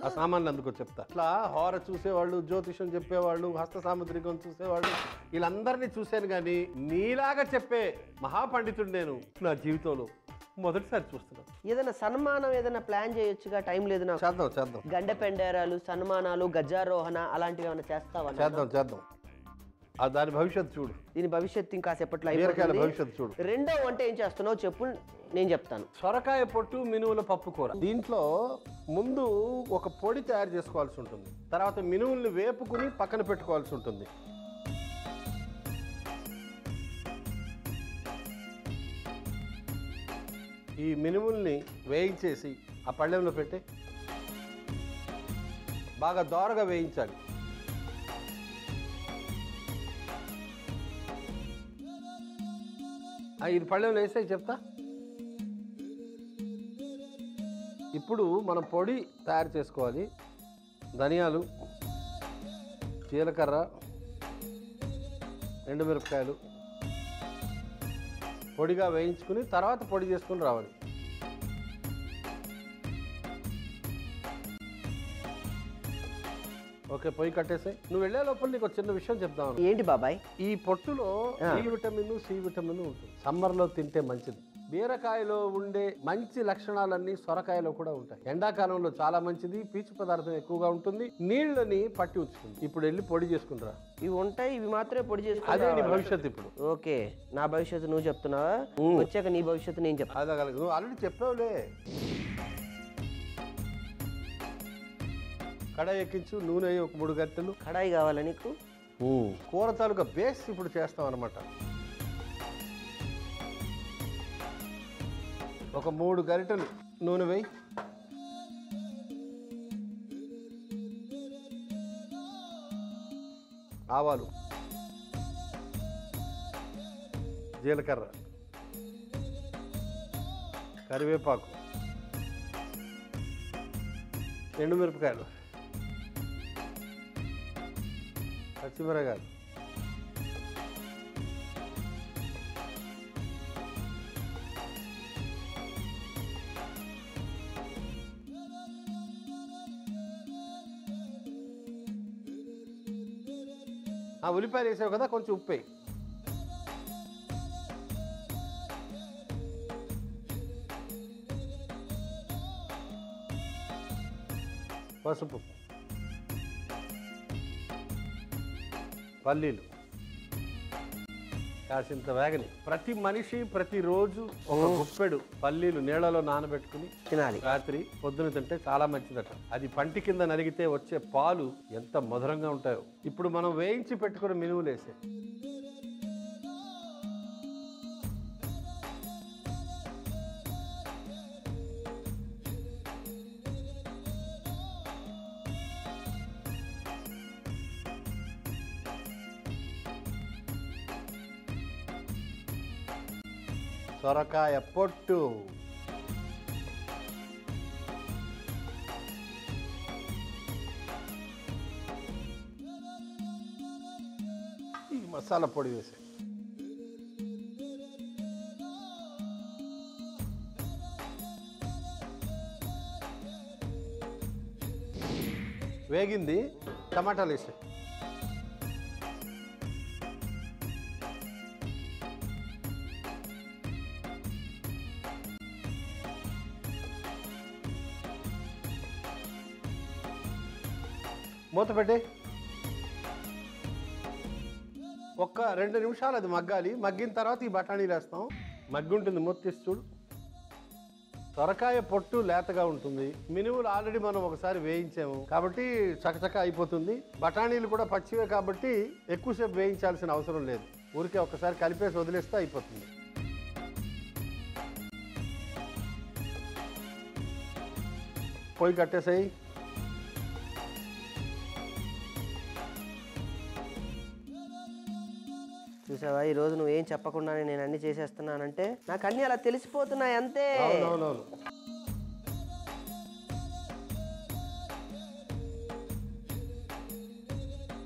ఆ సామాన్లు అందుకో చెప్తా అట్లా హోర చూసేవాళ్ళు జ్యోతిషం చెప్పేవాళ్ళు హస్త సాముద్రికం చూసేవాళ్ళు వీళ్ళందరినీ చూశాను కానీ నీలాగా చెప్పే మహాపండితుడు నేను నా జీవితంలో మొదటిసారి చూస్తున్నాను ఏదైనా సన్మానం ఏదైనా ప్లాన్ చేయొచ్చుగా టైం లేదు నాకు చేద్దాం చేద్దాం గండ పెండేరాలు సన్మానాలు గజారోహణ అలాంటివి ఏమైనా చేస్తావా నాన్న? చేద్దాం చేద్దాం ఆ దాని భవిష్యత్తు చూడు దీని భవిష్యత్తు ఇంకాసేపట్లో బీరకాయల అయిపోతుంది భవిష్యత్తు చూడు రెండో వంట ఏం చేస్తున్నావు చెప్పు నేను చెప్తాను సొరకాయ పొట్టు మినువుల పప్పు కూర దీంట్లో ముందు ఒక పొడి తయారు చేసుకోవాల్సి ఉంటుంది తర్వాత మినువుల్ని వేపుకుని పక్కన పెట్టుకోవాల్సి ఉంటుంది ఈ మినుముల్ని వేయించేసి ఆ పళ్ళెంలో పెట్టి బాగా దోరగా వేయించాలి ఆ, ఇది పళ్ళెంలో వేసే చెప్తా ఇప్పుడు మనం పొడి తయారు చేసుకోవాలి ధనియాలు జీలకర్ర ఎండుమిరపకాయలు పొడిగా వేయించుకుని తర్వాత పొడి చేసుకుని రావాలి ఓకే పొయ్యి కట్టేసాయి నువ్వు వెళ్ళే లోపల నీకు ఒక చిన్న విషయం చెప్దాం ఏంటి బాబాయ్ ఈ పొట్టులో ఆ. డి విటమిన్ సి విటమిన్ ఉంటుంది సమ్మర్లో తింటే మంచిది బీరకాయలో ఉండే మంచి లక్షణాలన్నీ సొరకాయలో కూడా ఉంటాయి ఎండాకాలంలో చాలా మంచిది పీచు పదార్థం ఎక్కువగా ఉంటుంది నీళ్ళని పట్టి ఉంచుతుంది ఇప్పుడు వెళ్ళి పొడి చేసుకుంటారా ఇవి ఉంటాయి ఇవి మాత్రమే పొడి అదే నీ చేసుకుంటా భవిష్యత్తు ఇప్పుడు ఓకే నా భవిష్యత్తు నువ్వు చెప్తున్నావా వచ్చాక నీ భవిష్యత్తు నేను చెప్తాను అదే కలగదు నువ్వు ఆల్రెడీ చెప్పావులే కడాయి ఎక్కించు నూనె వేయి ఒక మూడు గంటలు కడాయి కావాలా నీకు కూర తాలూకా బేస్ ఇప్పుడు చేస్తాం అనమాట ఒక మూడు గరిటెలు నూనె వేయి ఆవాలు జీలకర్ర కరివేపాకు ఎండుమిరపకాయలు పచ్చిమిరకాయలు ఆ ఉల్లిపాయలు వేసావు కదా కొంచెం ఉప్పు వేయి పసుపు పల్లీలు కాసింత వేగని ప్రతి మనిషి ప్రతిరోజు ఒక గుప్పెడు పల్లీలు నీళ్ళలో నానబెట్టుకుని తినాలి రాత్రి పొద్దున తింటే చాలా మంచిదట అది పంటి కింద నలిగితే వచ్చే పాలు ఎంత మధురంగా ఉంటాయో ఇప్పుడు మనం వేయించి పెట్టుకుని మినువులు వేసే సొరకాయ పొట్టు ఈ మసాలా పొడి వేసే వేగింది టమాటాలు వేసే మూత పెట్టి ఒక్క రెండు నిమిషాలు అది మగ్గాలి మగ్గిన తర్వాత ఈ బఠానీలు వేస్తాం మగ్గి ఉంటుంది మూత తీసి చూడు సొరకాయ పొట్టు లేతగా ఉంటుంది మినువులు ఆల్రెడీ మనం ఒకసారి వేయించాము కాబట్టి చకచక అయిపోతుంది బఠానీలు కూడా పచ్చివే కాబట్టి ఎక్కువసేపు వేయించాల్సిన అవసరం లేదు ఊరికే ఒకసారి కలిపేసి వదిలేస్తే అయిపోతుంది పొయ్యి కట్టేసాయి చూసావా ఈ రోజు నువ్వు ఏం చెప్పకుండానే నేను అన్ని చేసేస్తున్నానంటే నాకు అన్ని అలా తెలిసిపోతున్నాయి అంతే అవునవునవును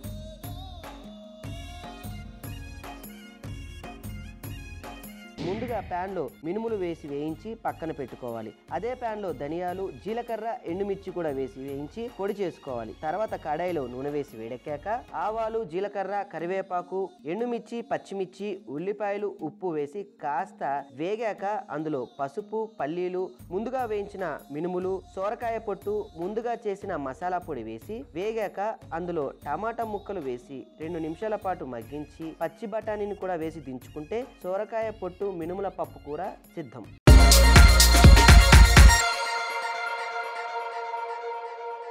ముందుగా ముందుగా pan లో మినుములు వేసి వేయించి పక్కన పెట్టుకోవాలి అదే pan లో ధనియాలు జీలకర్ర ఎండుమిర్చి కూడా వేసి వేయించి పొడి చేసుకోవాలి తర్వాత కడాయిలో నూనె వేసి వేడెక్కాక ఆవాలు జీలకర్ర కరివేపాకు ఎండుమిర్చి పచ్చిమిర్చి ఉల్లిపాయలు ఉప్పు వేసి కాస్త వేగాక అందులో పసుపు పల్లీలు ముందుగా వేయించిన మినుములు సోరకాయ పొట్టు ముందుగా చేసిన మసాలా పొడి వేసి వేగాక అందులో టమాటా ముక్కలు వేసి రెండు నిమిషాల పాటు మగ్గించి పచ్చి బఠానీని కూడా వేసి దించుకుంటే సోరకాయ పొట్టు మినుముల పప్పు కూర సిద్ధం